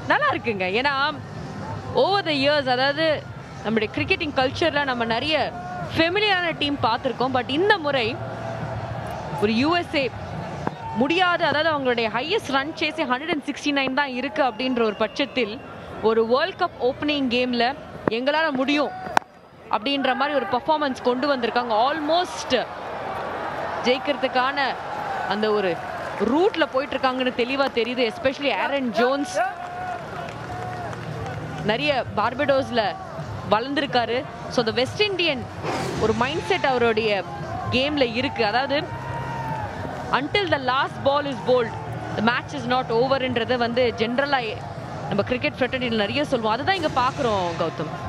நல்லா இருக்குங்க ஏன்னா ஓவர் த இயர்ஸ் அதாவது நம்முடைய கிரிக்கெட்டிங் கல்ச்சரில் நம்ம நிறைய ஃபெமிலியரான டீம் பார்த்துருக்கோம் பட் இந்த முறை ஒரு யூஎஸ்ஏ முடியாத அதாவது அவங்களுடைய highest run chase hundred and sixty nine தான் இருக்கு அப்படின்ற ஒரு பட்சத்தில் ஒரு வேர்ல்ட் கப் ஓப்பனிங் கேமில் எங்களால் முடியும் அப்படின்ற மாதிரி ஒரு பர்ஃபார்மன்ஸ் கொண்டு வந்திருக்காங்க ஆல்மோஸ்ட் ஜெயிக்கிறதுக்கான அந்த ஒரு ரூட்ல போயிட்டு இருக்காங்கன்னு தெளிவா தெரியுது எஸ்பெஷலி ஆரன் ஜோன்ஸ் நிறைய பார்படோஸ்ல வளர்ந்துருக்காரு ஸோ the வெஸ்ட் இண்டியன் ஒரு மைண்ட் செட் அவருடைய கேம்ல இருக்கு அதாவது until the last ball is bowled the match is not ஓவர்ன்றதை வந்து ஜென்ரலாக நம்ம கிரிக்கெட் ஃப்ரெட்டனில் நிறைய சொல்லுவோம் அதுதான் இங்கே பார்க்குறோம் கௌதம்